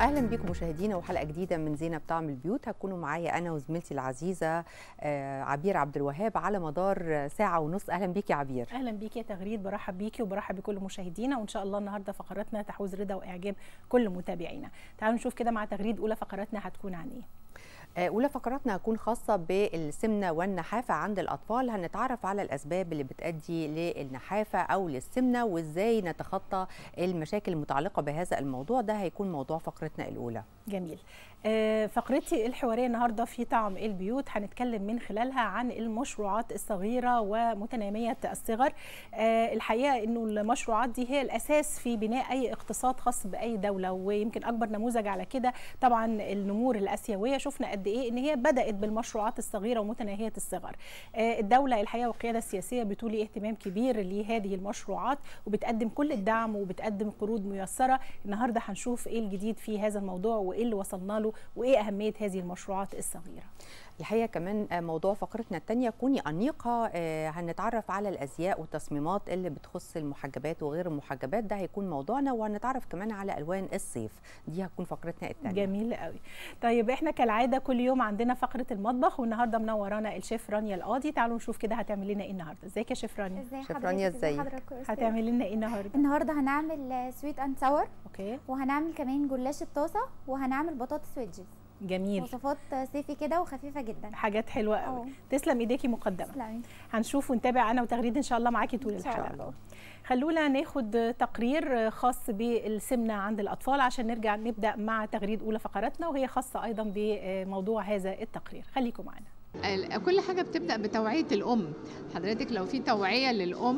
اهلا بكم مشاهدينا وحلقه جديده من زينب طعم البيوت هتكونوا معايا انا وزميلتي العزيزه آه، عبير عبد الوهاب على مدار ساعه ونص اهلا بيكي يا عبير اهلا بيكي يا تغريد برحب بيكي وبرحب بكل مشاهدينا وان شاء الله النهارده فقراتنا تحوز رضا واعجاب كل متابعينا تعالوا نشوف كده مع تغريد اولى فقراتنا هتكون عن ايه آه، اولى فقراتنا هتكون خاصه بالسمنه والنحافه عند الاطفال هنتعرف على الاسباب اللي بتؤدي للنحافه او للسمنه وازاي نتخطى المشاكل المتعلقه بهذا الموضوع ده هيكون موضوع فقرتنا الاولى جميل آه، فقرتي الحواريه النهارده في طعم البيوت هنتكلم من خلالها عن المشروعات الصغيره ومتناميه الصغر آه، الحقيقه انه المشروعات دي هي الاساس في بناء اي اقتصاد خاص باي دوله ويمكن اكبر نموذج على كده طبعا النمور الاسيويه شفنا قد ايه ان هي بدات بالمشروعات الصغيره ومتناهيه الصغر آه، الدوله الحقيقه والقياده السياسيه بتولي اهتمام كبير لهذه المشروعات وبتقدم كل الدعم وبتقدم قروض ميسره النهارده هنشوف ايه الجديد في هذا الموضوع وايه اللي وصلنا له وايه اهميه هذه المشروعات الصغيره الحقيقه كمان آه، موضوع فقرتنا الثانيه كوني انيقه آه، هنتعرف على الازياء والتصميمات اللي بتخص المحجبات وغير المحجبات ده هيكون موضوعنا وهنتعرف كمان على الوان الصيف دي هتكون فقرتنا الثانيه جميل قوي طيب احنا كالعاده كل يوم عندنا فقره المطبخ والنهارده منورانا الشيف رانيا القاضي تعالوا نشوف كده هتعمل لنا ايه النهارده ازيك يا شيف رانيا ازاي شيف حضرتك رانيا ازاي ازيك؟ حضرتك يا أستاذ؟ هتعمل لنا ايه النهارده النهارده هنعمل سويت اند ساور اوكي وهنعمل كمان جلاش الطاسه وهنعمل بطاطس ويدجز جميل وصفات صيفي كده وخفيفه جدا حاجات حلوه قوي أوه. تسلم ايديكي مقدمه تسلمي هنشوف ونتابع انا وتغريد ان شاء الله معاكي طول إن شاء الحلقه الله. خلونا ناخد تقرير خاص بالسمنه عند الاطفال عشان نرجع نبدا مع تغريد اولى فقراتنا وهي خاصه ايضا بموضوع هذا التقرير خليكم معنا ال- كل حاجة بتبدأ بتوعية الأم حضرتك لو في توعية للأم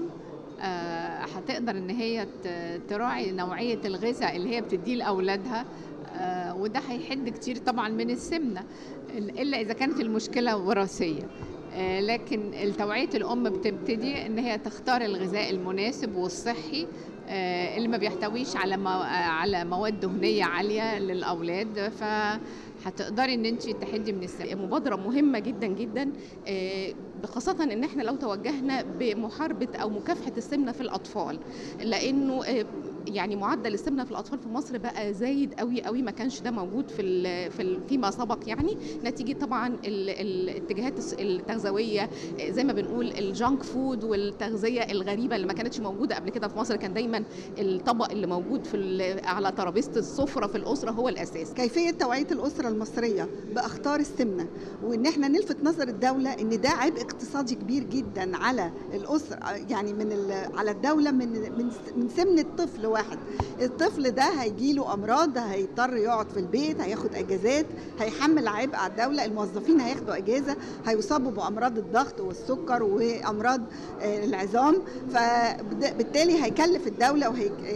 آه، هتقدر إن هي ت- تراعي نوعية الغذاء اللي هي بتديه لأولادها آه، وده هيحد كتير طبعا من السمنة ال- إلا إذا كانت المشكلة وراثية آه، لكن توعية الأم بتبتدي إن هي تختار الغذاء المناسب والصحي آه، اللي ما بيحتويش على مو- آه، على مواد دهنية عالية للأولاد ف هتقدري ان انت تحدي من السمنه مبادرة مهمة جدا جدا آه، خاصة ان احنا لو توجهنا بمحاربة او مكافحة السمنة في الاطفال لانه آه، يعني معدل السمنه في الاطفال في مصر بقى زايد قوي قوي ما كانش ده موجود في ال في ال فيما سبق يعني نتيجه طبعا ال- الاتجاهات الس- التغذويه آه، زي ما بنقول الجانك فود والتغذيه الغريبه اللي ما كانتش موجوده قبل كده في مصر كان دايما الطبق اللي موجود في ال- على ترابيزه السفره في الاسره هو الاساس كيفية توعية الأسرة المصرية بأخطار السمنة وإن احنا نلفت نظر الدولة إن ده عبء اقتصادي كبير جدا على الأسرة يعني من ال- على الدولة من من من سمنة طفل واحد الطفل ده هيجيله أمراض هيضطر يقعد في البيت هياخد أجازات هيحمل عبء على الدولة الموظفين هياخدوا أجازة هيصابوا بأمراض الضغط والسكر وأمراض آه، العظام فبالتالي هيكلف الدولة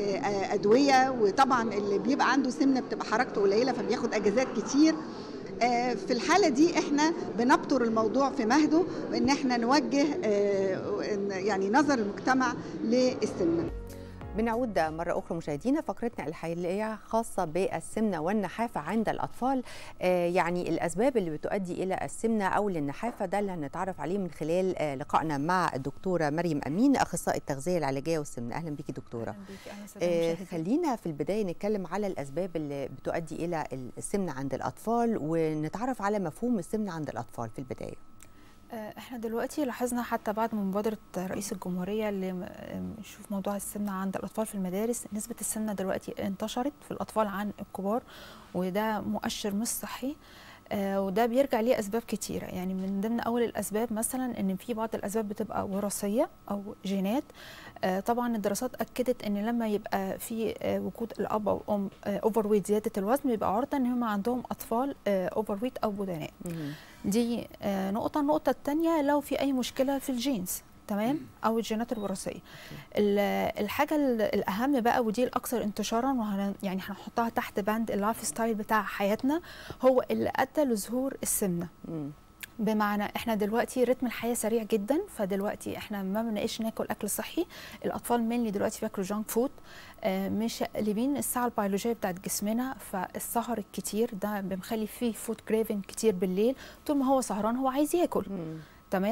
وأدوية وطبعا اللي بيبقى عنده سمنة بتبقى حركته قليلة فبياخد أجازات كتير آه، في الحالة دي احنا بنبتر الموضوع في مهده ان احنا نوجه آه، إن- يعني نظر المجتمع للسمنة بنعود مرة أخرى مشاهدينا فقرتنا الحقيقية خاصة بالسمنة والنحافة عند الأطفال آه، يعني الأسباب اللي بتؤدي إلى السمنة أو للنحافة ده اللي هنتعرف عليه من خلال آه، لقائنا مع الدكتورة مريم أمين أخصائي التغذية العلاجية والسمنة أهلا بيكي دكتورة آه، خلينا في البداية نتكلم على الأسباب اللي بتؤدي إلى السمنة عند الأطفال ونتعرف على مفهوم السمنة عند الأطفال في البداية آه، احنا دلوقتي لاحظنا حتى بعد من مبادرة رئيس الجمهورية اللي م- آم، نشوف موضوع السمنة عند الأطفال في المدارس نسبة السمنة دلوقتي انتشرت في الأطفال عن الكبار وده مؤشر مش صحي آه، وده بيرجع ليه أسباب كتيرة يعني من ضمن أول الأسباب مثلا إن في بعض الأسباب بتبقى وراثية أو جينات آه، طبعا الدراسات أكدت إن لما يبقى في آه، وجود الأب أو الأم أوفر ويت زيادة الوزن بيبقى عرضة إن هم عندهم أطفال أوفر ويت أو بدناء دي آه، نقطة النقطة التانية لو في أي مشكلة في الجينز تمام أو الجينات الوراثية ال- الحاجة ال- الأهم بقى ودي الأكثر انتشارا وهن يعني هنحطها تحت بند اللايف ستايل بتاع حياتنا هو اللي أدى لظهور السمنة مم. بمعنى احنا دلوقتي رتم الحياه سريع جدا فدلوقتي احنا ما بنلاقيش ناكل اكل صحي الاطفال مينلي دلوقتي بياكلوا جانك فود آه، مش قلبين الساعه البيولوجيه بتاعت جسمنا فالسهر الكتير ده بمخلي فيه فود كريفنج كتير بالليل طول ما هو سهران هو عايز ياكل مم. تمام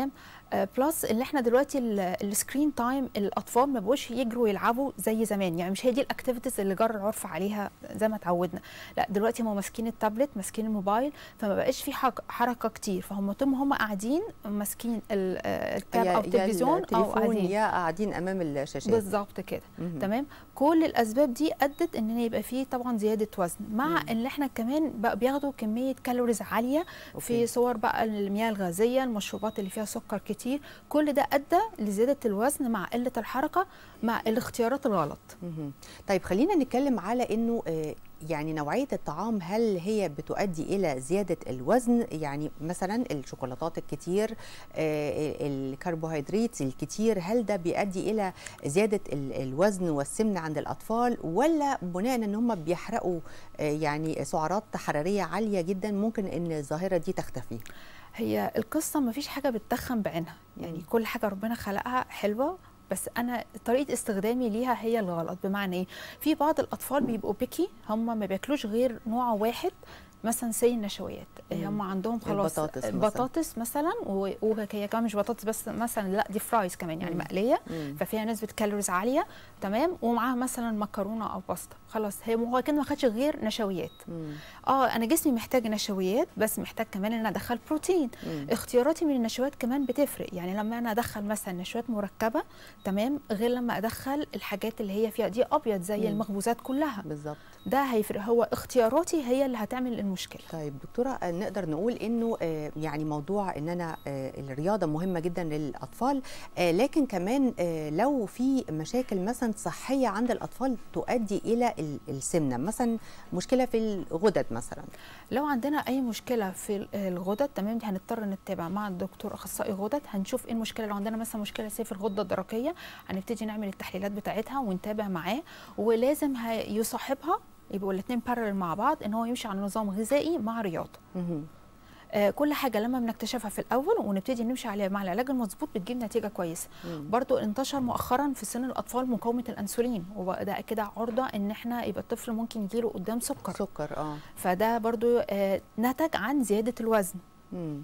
بلس اللي احنا دلوقتي السكرين تايم الاطفال ما بقوش يجروا يلعبوا زي زمان يعني مش هي دي الاكتيفيتيز اللي جرى العرف عليها زي ما اتعودنا لا دلوقتي هم ماسكين التابلت ماسكين الموبايل فما بقاش في حك- حركه كتير فهم طول ما هم قاعدين ماسكين ال- آه، التاب يا- او يا التلفزيون او التليفون قاعدين يا قاعدين امام الشاشات بالظبط كده مهم. تمام كل الاسباب دي ادت ان يبقى فيه طبعا زياده وزن مع ان احنا كمان بقى بياخدوا كميه كالوريز عاليه أوكي. في صور بقى المياه الغازيه المشروبات اللي فيها سكر كتير كل ده ادى لزياده الوزن مع قله الحركه مع الاختيارات الغلط مهم. طيب خلينا نتكلم على انه آه، يعني نوعيه الطعام هل هي بتؤدي الى زياده الوزن يعني مثلا الشوكولاتات الكتير آه، الكربوهيدرات الكتير هل ده بيؤدي الى زياده ال- الوزن والسمنه عند الاطفال ولا بناء ان هم بيحرقوا آه، يعني سعرات حراريه عاليه جدا ممكن ان الظاهره دي تختفي هي القصه ما فيش حاجه بتتخن بعينها يعني كل حاجه ربنا خلقها حلوه بس انا طريقه استخدامي ليها هي الغلط بمعنى ايه في بعض الاطفال بيبقوا بيكي هم ما بياكلوش غير نوع واحد مثلا سي النشويات هم عندهم خلاص البطاطس مثلاً. بطاطس مثلا و- وهي كمان مش بطاطس بس مثلا لا دي فرايز كمان يعني مم. مقليه مم. ففيها نسبه كالوريز عاليه تمام ومعاها مثلا مكرونه او باستا خلاص هي هو كده ما خدش غير نشويات مم. اه انا جسمي محتاج نشويات بس محتاج كمان ان أنا ادخل بروتين مم. اختياراتي من النشويات كمان بتفرق يعني لما انا ادخل مثلا نشويات مركبه تمام غير لما ادخل الحاجات اللي هي فيها دي ابيض زي مم. المخبوزات كلها بالظبط ده هيفرق هو اختياراتي هي اللي هتعمل المشكله طيب دكتوره آه، نقدر نقول انه آه، يعني موضوع ان انا آه، الرياضه مهمه جدا للاطفال آه، لكن كمان آه، لو في مشاكل مثلا صحيه عند الاطفال تؤدي الى ال- السمنه مثلا مشكله في الغدد مثلا لو عندنا اي مشكله في ال- الغدد تمام دي هنضطر نتابع مع الدكتور اخصائي غدد هنشوف ايه المشكله لو عندنا مثلا مشكله سي في الغده الدرقيه هنبتدي نعمل التحليلات بتاعتها ونتابع معاه ولازم هي- يصاحبها يبقوا الاثنين بارل مع بعض ان هو يمشي على نظام غذائي مع رياضه مهم. آه، كل حاجه لما بنكتشفها في الاول ونبتدي نمشي عليها مع العلاج المظبوط بتجيب نتيجه كويسه مم. برضو انتشر مؤخرا في سن الاطفال مقاومه الانسولين وده كده عرضه ان احنا يبقى الطفل ممكن يجيله قدام سكر سكر اه فده برضو آه، نتج عن زياده الوزن مم.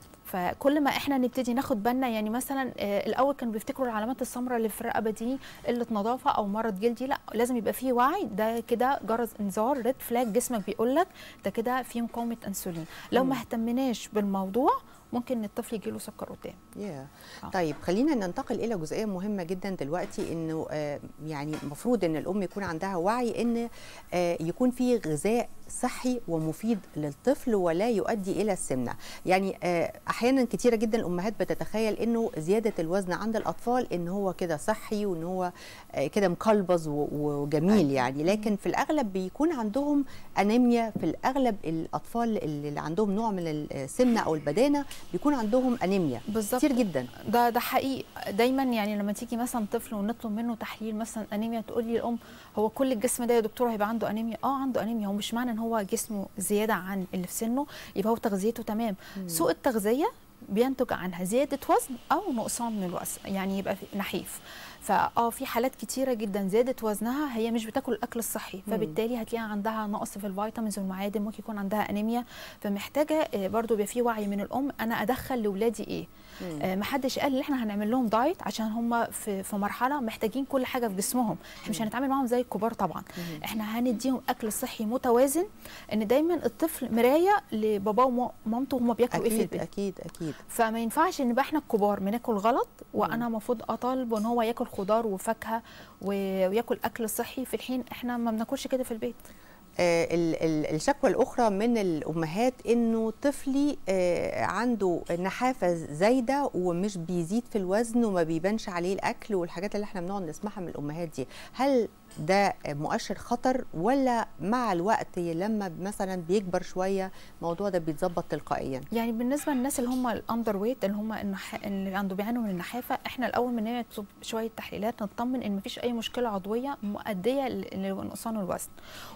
فكل ما احنا نبتدي ناخد بالنا يعني مثلا آه، الاول كانوا بيفتكروا العلامات السمراء اللي في الرقبه دي قله نظافه او مرض جلدي لا لازم يبقى فيه وعي ده كده جرس انذار ريد فلاج جسمك بيقول لك ده كده في مقاومه انسولين لو ما اهتمناش بالموضوع ممكن الطفل يجيله سكر قدام يا آه. طيب خلينا ننتقل الى جزئيه مهمه جدا دلوقتي انه آه، يعني المفروض ان الام يكون عندها وعي ان آه، يكون في غذاء صحي ومفيد للطفل ولا يؤدي الى السمنه يعني آه، احيانا كتيره جدا الامهات بتتخيل انه زياده الوزن عند الاطفال ان هو كده صحي وان هو آه، كده مقلبز و- وجميل يعني لكن في الاغلب بيكون عندهم انيميا في الاغلب الاطفال اللي عندهم نوع من السمنه او البدانه بيكون عندهم انيميا بالظبط. كتير جدا ده ده حقيقي دايما يعني لما تيجي مثلا طفل ونطلب منه تحليل مثلا انيميا تقول لي الام هو كل الجسم ده يا دكتوره هيبقى عنده انيميا اه عنده انيميا هو مش معنى ان هو جسمه زياده عن اللي في سنه يبقى هو تغذيته تمام سوء التغذيه بينتج عنها زياده وزن او نقصان من الوزن يعني يبقى في- نحيف فاه في حالات كتيره جدا زادت وزنها هي مش بتاكل الاكل الصحي فبالتالي هتلاقي عندها نقص في الفيتامينز والمعادن ممكن يكون عندها انيميا فمحتاجه آه، برضو يبقى في وعي من الام انا ادخل لاولادي ايه آه، محدش قال ان احنا هنعمل لهم دايت عشان هم في في مرحله محتاجين كل حاجه في جسمهم احنا مش هنتعامل معاهم زي الكبار طبعا احنا هنديهم اكل صحي متوازن ان دايما الطفل مرايه لباباه ومامته وهم بياكلوا ايه في اكيد البيت اكيد اكيد فما ينفعش ان بقى احنا الكبار بناكل غلط وانا المفروض اطالب ان هو ياكل خضار وفاكهه و- وياكل اكل صحي في الحين احنا ما بناكلش كده في البيت آه، ال- ال- الشكوى الاخرى من الامهات انه طفلي آه، عنده نحافه زايده ومش بيزيد في الوزن وما بيبانش عليه الاكل والحاجات اللي احنا بنقعد نسمعها من الامهات دي هل ده مؤشر خطر ولا مع الوقت لما مثلا بيكبر شويه الموضوع ده بيتظبط تلقائيا يعني بالنسبه للناس اللي هم الاندر ويت اللي هم النح... اللي عنده بيعانوا من النحافه احنا الاول بنعمل شويه تحليلات نطمن ان مفيش اي مشكله عضويه مؤديه ل- لنقصان الوزن وبرده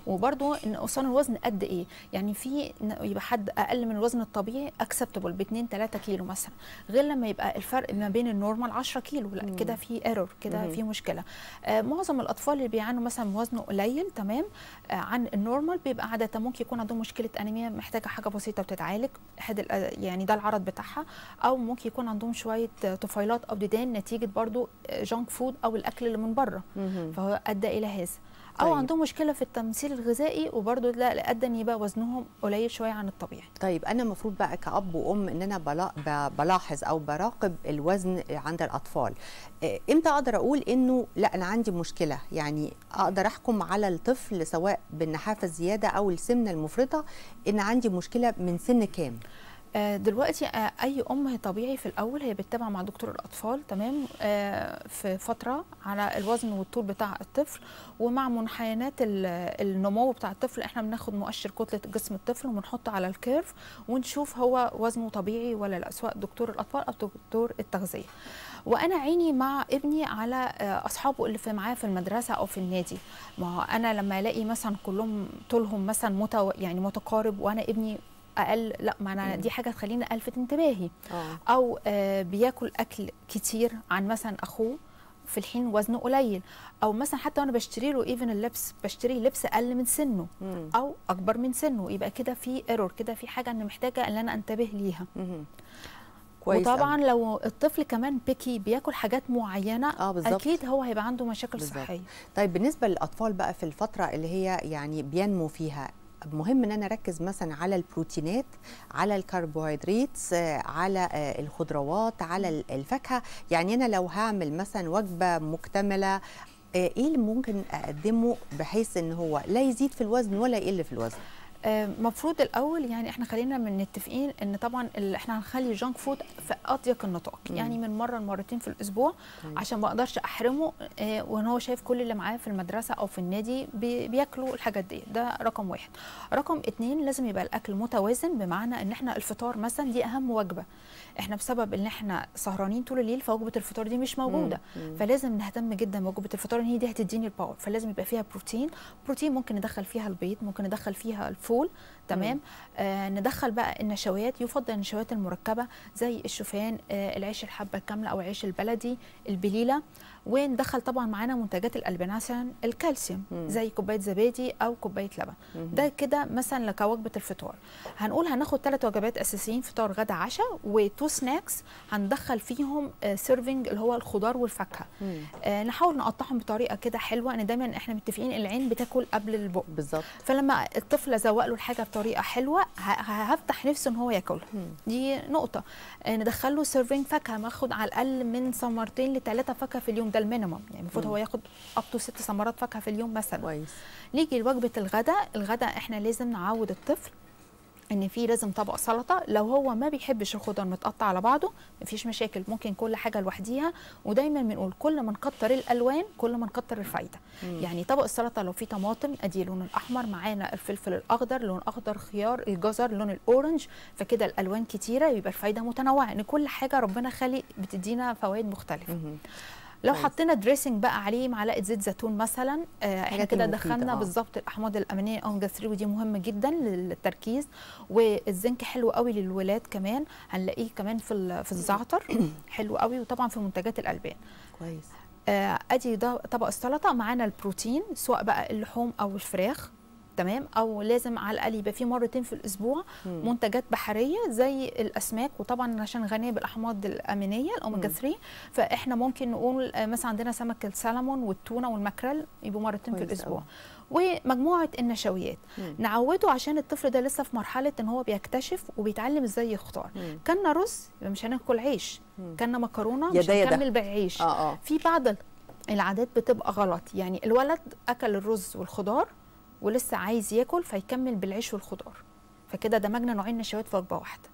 هو نقصان الوزن قد ايه يعني في ن- يبقى حد اقل من الوزن الطبيعي اكسبتبل ب 2 3 كيلو مثلا غير لما يبقى الفرق ما بين النورمال 10 كيلو لا كده في ايرور كده مم. في مشكله آه معظم الاطفال اللي بيعانوا مثلا من وزنه قليل تمام آه عن النورمال بيبقى عاده ممكن يكون عندهم مشكله انيميا محتاجه حاجه بسيطه وتتعالج حد ال- يعني ده العرض بتاعها او ممكن يكون عندهم شويه آه، طفيلات او ديدان نتيجه برضو جانك فود او الاكل اللي من بره مهم. فهو ادى الى هذا او طيب. عندهم مشكله في التمثيل الغذائي وبرضه ده ادى ان يبقى وزنهم قليل شويه عن الطبيعي طيب انا المفروض بقى كاب وام ان انا بلا- ب- بلاحظ او براقب الوزن عند الاطفال آه، امتى اقدر اقول انه لا انا عندي مشكله يعني اقدر احكم على الطفل سواء بالنحافه الزياده او السمنه المفرطه ان عندي مشكله من سن كام آه، دلوقتي آه، اي ام هي طبيعي في الاول هي بتتابع مع دكتور الاطفال تمام آه، في فتره على الوزن والطول بتاع الطفل ومع منحنيات ال- النمو بتاع الطفل احنا بناخد مؤشر كتله جسم الطفل ونحطه على الكيرف ونشوف هو وزنه طبيعي ولا لا سواء دكتور الاطفال او دكتور التغذيه وانا عيني مع ابني على آه، اصحابه اللي في معاه في المدرسه او في النادي ما هو انا لما الاقي مثلا كلهم طولهم مثلا متو يعني متقارب وانا ابني اقل لا ما انا دي حاجه تخليني الفت انتباهي اه او آه بياكل اكل كتير عن مثلا اخوه في الحين وزنه قليل او مثلا حتى وانا بشتري له ايفن اللبس بشتري لبس اقل من سنه مم. او اكبر من سنه يبقى كده في ايرور كده في حاجه انا محتاجه ان انا انتبه ليها مهم. كويس وطبعا أوي. لو الطفل كمان بيكي بياكل حاجات معينه آه، بالظبط. اكيد هو هيبقى عنده مشاكل بالظبط. صحيه طيب بالنسبه للاطفال بقى في الفتره اللي هي يعني بينمو فيها مهم ان انا اركز مثلا على البروتينات على الكربوهيدرات آه، على آه، الخضروات على ال- الفاكهه يعني انا لو هعمل مثلا وجبه مكتمله آه، ايه اللي ممكن اقدمه بحيث ان هو لا يزيد في الوزن ولا يقل في الوزن المفروض الاول يعني احنا خلينا من متفقين ان طبعا ال- احنا هنخلي الجانك فود في اضيق النطاق مم. يعني من مره لمرتين في الاسبوع طيب. عشان ما اقدرش احرمه آه، وان هو شايف كل اللي معاه في المدرسه او في النادي بي- بياكلوا الحاجات دي ده رقم واحد رقم اتنين لازم يبقى الاكل متوازن بمعنى ان احنا الفطار مثلا دي اهم وجبه احنا بسبب ان احنا سهرانين طول الليل فوجبه الفطار دي مش موجوده مم. فلازم نهتم جدا بوجبه الفطار ان هي دي هتديني الباور فلازم يبقى فيها بروتين بروتين ممكن ندخل فيها البيض ممكن ندخل فيها الفول تمام آه ندخل بقى النشويات يفضل النشويات المركبه زي الشوفان آه العيش الحبه الكامله او العيش البلدي البليله وندخل طبعا معانا منتجات الالبان مثلا الكالسيوم مم. زي كوبايه زبادي او كوبايه لبن مهم. ده كده مثلا كوجبه الفطار هنقول هناخد ثلاث وجبات اساسيين فطار غدا عشاء وتو سناكس هندخل فيهم سيرفنج اللي هو الخضار والفاكهه مم. آه نحاول نقطعهم بطريقه كده حلوه ان دايما احنا متفقين العين بتاكل قبل البق بالظبط فلما الطفل ازوق له الحاجه بطريقه حلوه ه- ه- هفتح نفسه ان هو ياكلها مم. دي نقطه آه، ندخل له سيرفينج فاكهه ناخد على الاقل من ثمرتين لثلاثه فاكهه في اليوم ده المينيمم يعني المفروض مم. هو ياخد اب تو ست ثمرات فاكهه في اليوم مثلا كويس نيجي لوجبه الغداء الغداء احنا لازم نعود الطفل ان في لازم طبق سلطه لو هو ما بيحبش الخضار متقطع على بعضه مفيش مشاكل ممكن كل حاجه لوحديها ودايما بنقول كل ما نكتر الالوان كل ما نكتر الفايده مم. يعني طبق السلطه لو فيه طماطم ادي اللون الاحمر معانا الفلفل الاخضر لون اخضر خيار الجزر لون الاورنج فكده الالوان كتيره يبقى الفايده متنوعه ان كل حاجه ربنا خالق بتدينا فوائد مختلفه مهم. لو كويس. حطينا دريسنج بقى عليه معلقه زيت زيتون مثلا آه احنا حاجات كده المفيدة، دخلنا آه. بالظبط الاحماض الامينيه اوميجا 3 ودي مهمه جدا للتركيز والزنك حلو قوي للولاد كمان هنلاقيه كمان في ال- في الزعتر حلو قوي وطبعا في منتجات الالبان كويس آه ادي ده طبق السلطه معانا البروتين سواء بقى اللحوم او الفراخ تمام او لازم على الاقل يبقى في مرتين في الاسبوع مم. منتجات بحريه زي الاسماك وطبعا عشان غنيه بالاحماض الامينيه الاوميجا مم. 3 فاحنا ممكن نقول آه، مثلا عندنا سمك السلمون والتونه والماكريل يبقوا مرتين في كويس الاسبوع ومجموعه النشويات مم. نعوده عشان الطفل ده لسه في مرحله ان هو بيكتشف وبيتعلم ازاي يختار مم. كلنا رز يبقى مش هناكل عيش مم. كلنا مكرونه يا مش ده يا ده. هنكمل بعيش اه اه في بعض ال- العادات بتبقى غلط يعني الولد اكل الرز والخضار ولسه عايز ياكل فيكمل بالعيش والخضار فكده دمجنا نوعين نشويات في وجبه واحده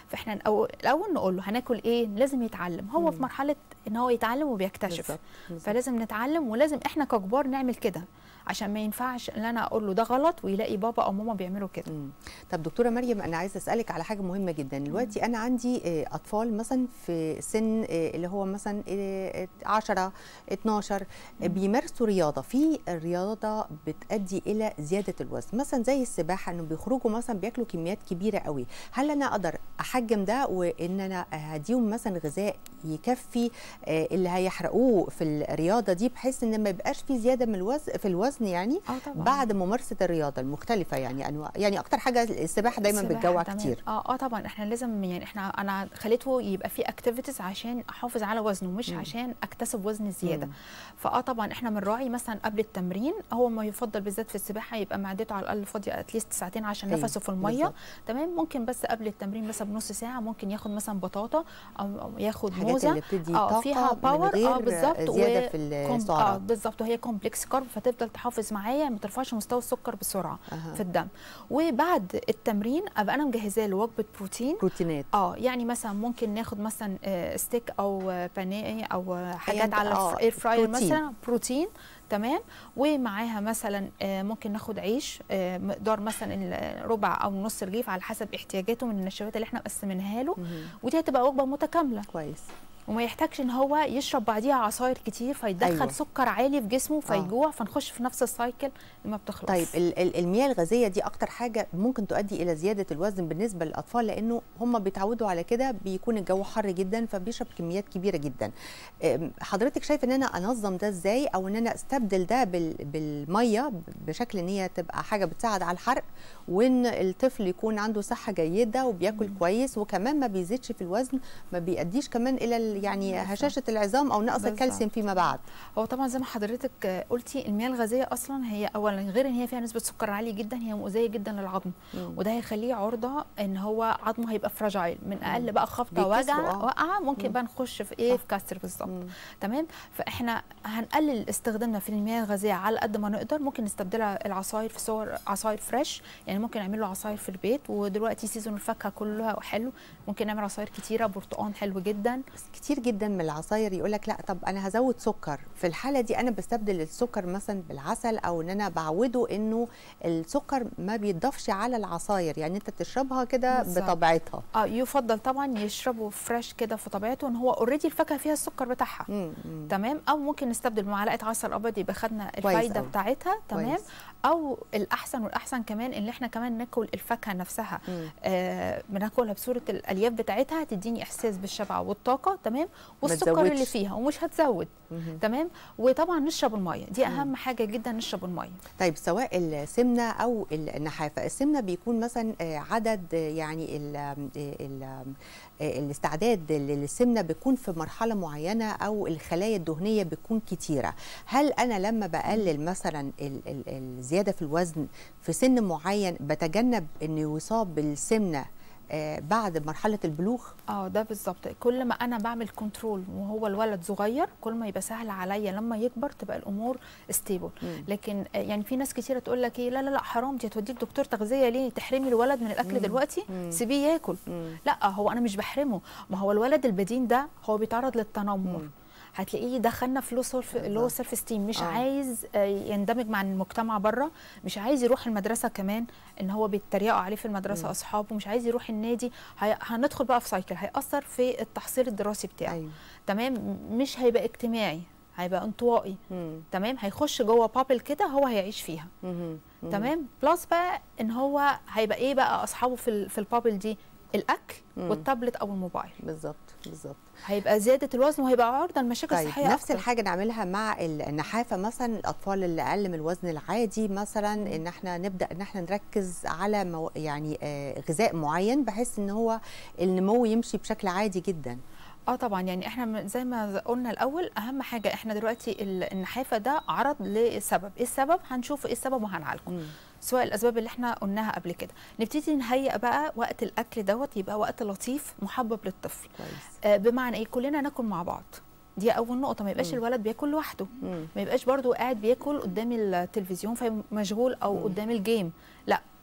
فاحنا الأول الاول نقول له هناكل ايه لازم يتعلم هو في مم. مرحله ان هو يتعلم وبيكتشف بالظبط، بالظبط. فلازم نتعلم ولازم احنا ككبار نعمل كده عشان ما ينفعش ان انا اقول له ده غلط ويلاقي بابا او ماما بيعملوا كده مم. طب دكتوره مريم انا عايزه اسالك على حاجه مهمه جدا دلوقتي انا عندي آه، اطفال مثلا في سن آه، اللي هو مثلا آه، 10 12 آه، بيمارسوا رياضه في الرياضه بتؤدي الى زياده الوزن مثلا زي السباحه انه بيخرجوا مثلا بياكلوا كميات كبيره قوي هل انا اقدر احجم ده وان انا هديهم مثلا غذاء يكفي آه، اللي هيحرقوه في الرياضه دي بحيث ان ما يبقاش في زياده من الوزن في الوزن يعني اه طبعا بعد ممارسه الرياضه المختلفه يعني انواع يعني اكتر حاجه السباحه دايما السباحة بتجوع تمام. كتير اه اه طبعا احنا لازم يعني احنا انا خليته يبقى فيه اكتيفيتيز عشان احافظ على وزنه مش مم. عشان اكتسب وزن زياده مم. فاه طبعا احنا بنراعي مثلا قبل التمرين هو ما يفضل بالذات في السباحه يبقى معدته على الاقل فاضيه اتليست ساعتين عشان أيوة، نفسه في الميه بالظبط. تمام ممكن بس قبل التمرين مثلا بنص ساعه ممكن ياخد مثلا بطاطا او أو ياخد الحاجات موزه اللي بتدي اه طاقه فيها من باور غير اه بالظبط زياده و- في كوم- اه السعرات بالظبط وهي كومبلكس كارب فتفضل تحافظ معايا ما ترفعش مستوى السكر بسرعه أها. في الدم وبعد التمرين ابقى انا مجهزه له وجبه بروتين بروتينات اه يعني مثلا ممكن ناخد مثلا آه، ستيك او آه، بانيه او آه، حاجات أنت- على آه، الاير فراير بروتين. مثلا بروتين تمام ومعاها مثلا آه، ممكن ناخد عيش آه، مقدار مثلا ال- ربع او نص رغيف على حسب احتياجاته من النشويات اللي احنا مقسمينها له مهم. ودي هتبقى وجبه متكامله كويس وما يحتاجش ان هو يشرب بعديها عصاير كتير فيدخل أيوة. أيوة. سكر عالي في جسمه فيجوع فنخش في نفس السايكل اللي ما بتخلص طيب ال- ال- المياه الغازيه دي اكتر حاجه ممكن تؤدي الى زياده الوزن بالنسبه للاطفال لانه هم بيتعودوا على كده بيكون الجو حر جدا فبيشرب كميات كبيره جدا أم، حضرتك شايف ان انا انظم ده ازاي او ان انا استبدل ده بال- بالميه بشكل ان هي تبقى حاجه بتساعد على الحرق وان الطفل يكون عنده صحه جيده وبياكل كويس وكمان ما بيزيدش في الوزن ما بيأديش كمان الى ال- يعني هشاشه العظام او نقص بالظبط. الكالسيوم فيما بعد هو طبعا زي ما حضرتك آه، قلتي المياه الغازيه اصلا هي اولا غير ان هي فيها نسبه سكر عاليه جدا هي مؤذيه جدا للعظم مم. وده هيخليه عرضه ان هو عظمه هيبقى فراجايل من اقل بقى خبطه بيكسروا، وجع آه. وقعه ممكن مم. بقى نخش في ايه صح. في كسر بالظبط مم. تمام فاحنا هنقلل استخدامنا في المياه الغازيه على قد ما نقدر ممكن نستبدلها العصاير في صور عصاير فريش يعني ممكن نعمل له عصاير في البيت ودلوقتي سيزون الفاكهه كلها حلو ممكن نعمل عصاير كتيره برتقان حلو جدا بس كتير جدا من العصاير يقول لك لا طب انا هزود سكر في الحاله دي انا بستبدل السكر مثلا بالعسل او ان انا بعوده انه السكر ما بيتضافش على العصاير يعني انت تشربها كده بالظبط. بطبيعتها اه يفضل طبعا يشربوا فريش كده في طبيعته ان هو اوريدي الفاكهه فيها السكر بتاعها مم، مم. تمام او ممكن نستبدل بمعلقه عسل ابيض يبقى خدنا كويس الفايده أوي. بتاعتها تمام كويس. او الاحسن والاحسن كمان ان احنا كمان ناكل الفاكهه نفسها مم. آه بناكلها بصوره الالياف بتاعتها تديني احساس بالشبع والطاقه تمام والسكر تزودش. اللي فيها ومش هتزود مهم. تمام وطبعا نشرب الميه دي اهم حاجه جدا نشرب الميه طيب سواء السمنه او النحافه السمنه بيكون مثلا آه، عدد آه، يعني ال ال آه، الاستعداد للسمنه بيكون في مرحله معينه او الخلايا الدهنيه بتكون كتيره هل انا لما بقلل مثلا ال- ال- الزياده في الوزن في سن معين بتجنب انه يصاب بالسمنه آه، بعد مرحله البلوغ اه ده بالظبط كل ما انا بعمل كنترول وهو الولد صغير كل ما يبقى سهل عليا لما يكبر تبقى الامور ستيبل مم. لكن آه، يعني في ناس كتيره تقول لك ايه لا لا لا حرام دي هتوديك دكتور تغذيه ليه تحرمي الولد من الاكل مم. دلوقتي مم. سيبيه ياكل مم. لا هو انا مش بحرمه ما هو الولد البدين ده هو بيتعرض للتنمر مم. هتلاقيه دخلنا في لو سيلف لو بالظبط. سيلف ستيم مش آه. آه. عايز آه، يندمج مع المجتمع بره مش عايز يروح المدرسه كمان ان هو بيتريقوا عليه في المدرسه مم. اصحابه مش عايز يروح النادي هي... هندخل بقى في سايكل هيأثر في التحصيل الدراسي بتاعه ايوه تمام م- مش هيبقى اجتماعي هيبقى انطوائي مم. تمام هيخش جوه بابل كده هو هيعيش فيها مهم. مم. تمام بلس بقى ان هو هيبقى ايه بقى اصحابه في ال- في البابل دي الاكل مم. والتابلت او الموبايل بالظبط بالظبط هيبقى زياده الوزن وهيبقى عرضه لمشاكل طيب صحيه نفس أكتر. الحاجه نعملها مع النحافه مثلا الاطفال اللي اقل من الوزن العادي مثلا ان احنا نبدا ان احنا نركز على مو يعني آه غذاء معين بحيث ان هو النمو يمشي بشكل عادي جدا اه طبعا يعني احنا م- زي ما قلنا الاول اهم حاجه احنا دلوقتي ال- النحافه ده عرض لسبب ايه السبب هنشوف ايه السبب وهنعالجه مم. سواء الاسباب اللي احنا قلناها قبل كده نبتدي نهيئ بقى وقت الاكل دوت يبقى وقت لطيف محبب للطفل كويس آه بمعنى ايه كلنا ناكل مع بعض دي اول نقطه ما يبقاش مم. الولد بياكل لوحده مم. ما يبقاش برضو قاعد بياكل قدام التلفزيون فمشغول او مم. قدام الجيم لا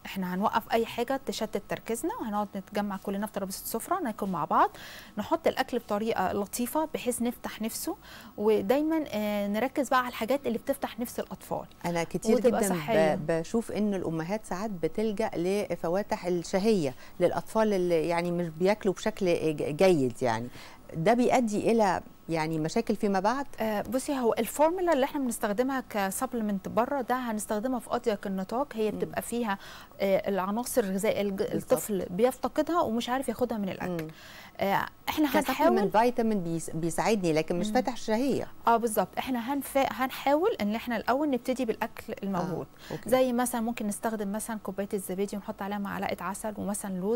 احنا هنوقف اي حاجه تشتت تركيزنا وهنقعد نتجمع كلنا في ترابيزه السفره ناكل مع بعض نحط الاكل بطريقه لطيفه بحيث نفتح نفسه ودايما آه، نركز بقى على الحاجات اللي بتفتح نفس الاطفال انا كتير وتبقى جدا صحية. ب- بشوف ان الامهات ساعات بتلجا لفواتح الشهيه للاطفال اللي يعني مش بياكلوا بشكل ج- جيد يعني ده بيؤدي الى يعني مشاكل فيما بعد آه، بصي هو الفورمولا اللي احنا بنستخدمها كسبلمنت بره ده هنستخدمها في اضيق النطاق هي بتبقى فيها آه، العناصر الغذائيه الج- الطفل بيفتقدها ومش عارف ياخدها من الاكل مم. آه، احنا كسبلمنت هنحاول فيتامين بيس بيساعدني لكن مش فاتح الشهيه اه بالظبط احنا هنفا... هنحاول ان احنا الاول نبتدي بالاكل الموجود آه، أوكي. زي مثلا ممكن نستخدم مثلا كوبايه الزبادي ونحط عليها معلقه عسل ومثلا لوز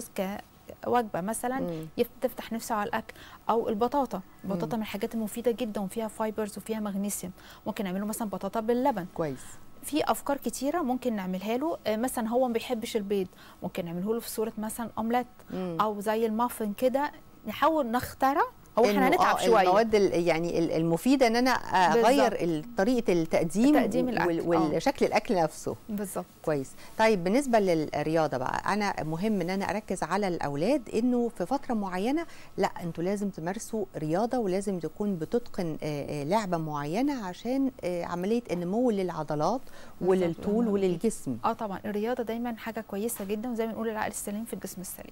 كوجبه مثلا مم. يف- تفتح نفسه على الاكل او البطاطا البطاطا من الحاجات المفيده جدا وفيها فايبرز وفيها مغنيسيوم ممكن نعمله مثلا بطاطا باللبن كويس في افكار كتيره ممكن نعملها له آه، مثلا هو ما بيحبش البيض ممكن نعمله له في صوره مثلا اومليت مم. او زي المافن كده نحاول نخترع هو احنا إنه هنتعب آه شويه المواد ال- يعني ال- المفيده ان انا اغير ال- طريقه التقديم تقديم الأكل، وال- آه. والشكل الاكل نفسه بالظبط كويس طيب بالنسبه للرياضه بقى انا مهم ان انا اركز على الاولاد انه في فتره معينه لا انتوا لازم تمارسوا رياضه ولازم تكون بتتقن آه، آه، لعبه معينه عشان آه، عمليه النمو للعضلات وللطول الله وللجسم اه طبعا الرياضه دايما حاجه كويسه جدا وزي ما بنقول العقل السليم في الجسم السليم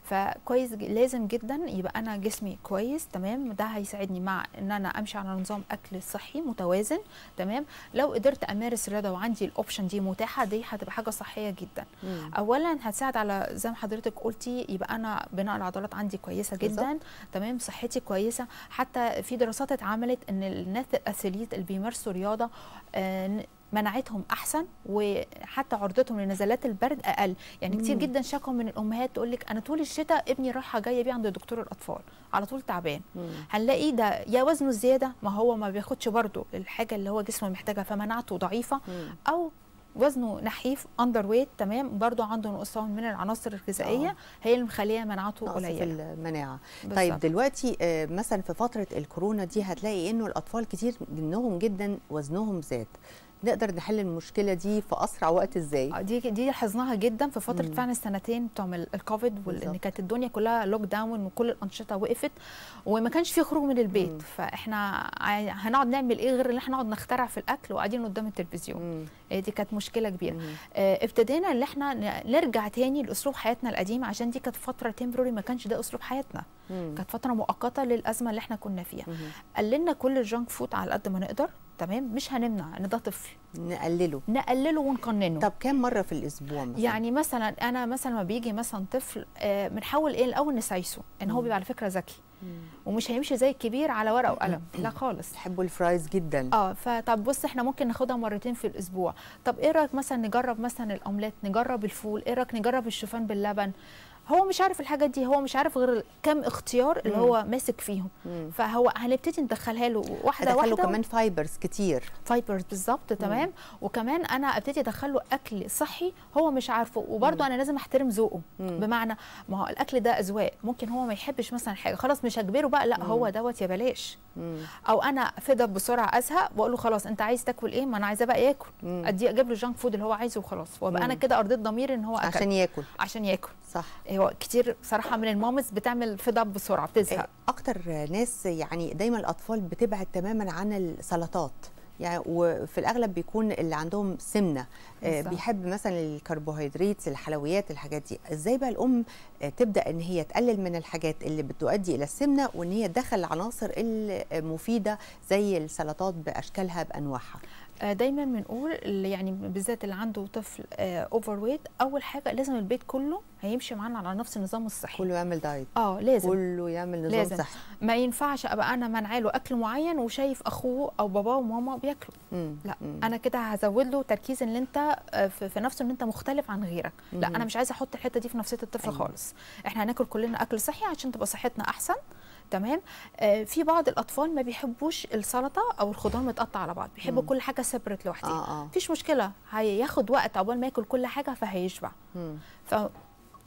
فكويس ج- لازم جدا يبقى انا جسمي كويس تمام ده هيساعدني مع ان انا امشي على نظام اكل صحي متوازن تمام لو قدرت امارس رياضه وعندي الاوبشن دي متاحه دي هتبقى حاجه صحيه جدا مم. اولا هتساعد على زي ما حضرتك قلتي يبقى انا بناء العضلات عندي كويسه جدا بالظبط. تمام صحتي كويسه حتى في دراسات اتعملت ان الناس الاثليت اللي بيمارسوا رياضه آه، ن- مناعتهم احسن وحتى عرضتهم لنزلات البرد اقل يعني كتير مم. جدا شكوا من الامهات تقول لك انا طول الشتاء ابني رايحه جايه بيه عند دكتور الاطفال على طول تعبان مم. هنلاقي ده يا وزنه زياده ما هو ما بياخدش برضه الحاجه اللي هو جسمه محتاجها فمناعته ضعيفه مم. او وزنه نحيف اندر ويت تمام برضه عنده نقصان من العناصر الغذائيه آه. هي اللي مخليه مناعته نقص في قليله المناعه بالظبط. طيب دلوقتي آه، مثلا في فتره الكورونا دي هتلاقي انه الاطفال كتير منهم جدا وزنهم زاد نقدر نحل المشكله دي في اسرع وقت ازاي آه، دي دي لاحظناها جدا في فتره مم. فعلا السنتين بتوع ال- الكوفيد وان بالظبط. كانت الدنيا كلها لوك داون وكل الانشطه وقفت وما كانش في خروج من البيت مم. فاحنا عاي- هنقعد نعمل ايه غير ان احنا نقعد نخترع في الاكل وقاعدين قدام التلفزيون مم. آه، دي كانت مشكله كبيره مم. آه، ابتدينا ان احنا ن- نرجع تاني لاسلوب حياتنا القديم عشان دي كانت فتره تمبروري ما كانش ده اسلوب حياتنا مم. كانت فتره مؤقته للازمه اللي احنا كنا فيها مم. قللنا كل الجانك فود على قد ما نقدر تمام مش هنمنع ان ده طفل نقلله نقلله ونقننه طب كام مره في الاسبوع مثلا يعني مثلا انا مثلا لما بيجي مثلا طفل آه، بنحاول ايه الاول نسايسه ان هو مم. بيبقى على فكره ذكي مم. ومش هيمشي زي الكبير على ورقه وقلم لا خالص بحبوا الفرايز جدا اه فطب بص احنا ممكن ناخدها مرتين في الاسبوع طب ايه رايك مثلا نجرب مثلا الاومليت نجرب الفول ايه رايك نجرب الشوفان باللبن هو مش عارف الحاجات دي هو مش عارف غير كم اختيار اللي مم. هو ماسك فيهم مم. فهو هنبتدي ندخلها له واحده ادخله واحده كمان فايبرز كتير فايبرز بالظبط تمام وكمان انا ابتدي ادخل له اكل صحي هو مش عارفه وبرده انا لازم احترم ذوقه مم. بمعنى ما هو الاكل ده اذواق ممكن هو ما يحبش مثلا حاجه خلاص مش هجبره بقى لا هو دوت يا بلاش مم. او انا فدا بسرعه ازهق واقول له خلاص انت عايز تاكل ايه ما انا عايزاه بقى ياكل مم. ادي اجيب له الجانك فود اللي هو عايزه وخلاص وابقى انا مم. كده ارضيت ضميري ان هو اكل عشان ياكل عشان ياكل صح هو كتير صراحه من المامز بتعمل فدا بسرعه بتزهق اكتر ناس يعني دايما الاطفال بتبعد تماما عن السلطات يعني وفي الاغلب بيكون اللي عندهم سمنه آه، بالظبط. بيحب مثلا الكربوهيدرات الحلويات الحاجات دي ازاي بقى الام آه، تبدا ان هي تقلل من الحاجات اللي بتؤدي الى السمنه وان هي تدخل العناصر المفيده زي السلطات باشكالها بانواعها آه، دايما بنقول اللي يعني بالذات اللي عنده طفل اوفر ويت اول حاجه لازم البيت كله هيمشي معانا على نفس النظام الصحي كله يعمل دايت اه لازم كله يعمل نظام لازم. صحي ما ينفعش ابقى انا منعه له اكل معين وشايف اخوه او باباه وماما بياكلوا مم. لا مم. انا كده هزود له تركيز ان انت آه، في في نفسه ان انت مختلف عن غيرك لا مم. انا مش عايزه احط الحته دي في نفسيه الطفل أيوة. خالص احنا هناكل كلنا اكل صحي عشان تبقى صحتنا احسن تمام آه في بعض الاطفال ما بيحبوش السلطه او الخضار متقطع على بعض بيحبوا مم. كل حاجه سيبريت لوحدها اه اه مفيش مشكله هياخد وقت عقبال ما ياكل كل حاجه فهيشبع مم. ف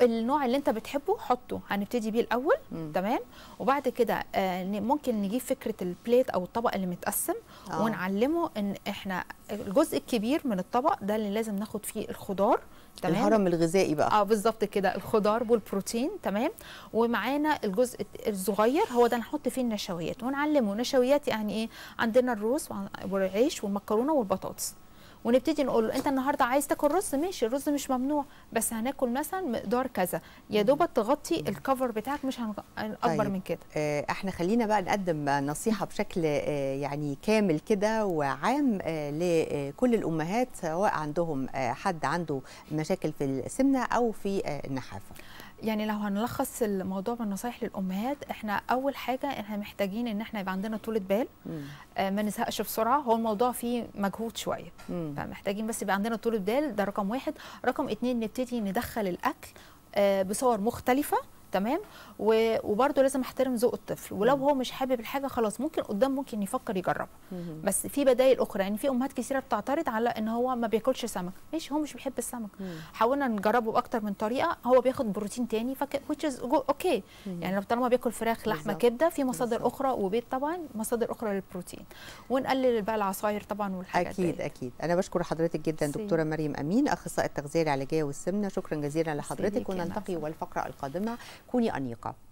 النوع اللي انت بتحبه حطه هنبتدي بيه الاول مم. تمام وبعد كده آه ن- ممكن نجيب فكره البليت او الطبق اللي متقسم آه. ونعلمه ان احنا الجزء الكبير من الطبق ده اللي لازم ناخد فيه الخضار تمام الهرم الغذائي بقى اه بالظبط كده الخضار والبروتين تمام ومعانا الجزء الصغير هو ده نحط فيه النشويات ونعلمه نشويات يعني ايه عندنا الرز وع- والعيش والمكرونه والبطاطس ونبتدي نقول له انت النهارده عايز تاكل رز ماشي الرز مش ممنوع بس هناكل مثلا مقدار كذا يا دوبك تغطي الكفر بتاعك مش هن- اكبر طيب. من كده آه، احنا خلينا بقى نقدم نصيحة بشكل آه، يعني كامل كده وعام آه، لكل الأمهات سواء عندهم آه، حد عنده مشاكل في السمنة أو في آه، النحافة يعني لو هنلخص الموضوع بالنصايح للامهات احنا اول حاجه احنا محتاجين ان احنا يبقى عندنا طولة بال مم. آه، ما نزهقش بسرعه هو الموضوع فيه مجهود شويه مم. فمحتاجين بس يبقى عندنا طولة بال ده رقم واحد رقم اتنين نبتدي ندخل الاكل آه، بصور مختلفه تمام و- وبرضه لازم احترم ذوق الطفل ولو هو مش حابب الحاجه خلاص ممكن قدام ممكن يفكر يجربها مم. بس في بدائل اخرى يعني في امهات كثيره بتعترض على ان هو ما بياكلش سمك ماشي هو مش بيحب السمك مم. حاولنا نجربه باكتر من طريقه هو بياخد بروتين تاني فك which is go- اوكي يعني لو طالما بياكل فراخ لحمه بالظبط. كبده في مصادر بالظبط. اخرى وبيض طبعا مصادر اخرى للبروتين ونقلل بقى العصاير طبعا والحاجات أكيد دي. أكيد أنا بشكر حضرتك جدا ميرسي. دكتورة مريم أمين أخصائية التغذية العلاجية والسمنة شكرا جزيلا ميرسي لحضرتك ليكي، أنا ونلتقي آسفة. والفقرة القادمة كوني أنيقة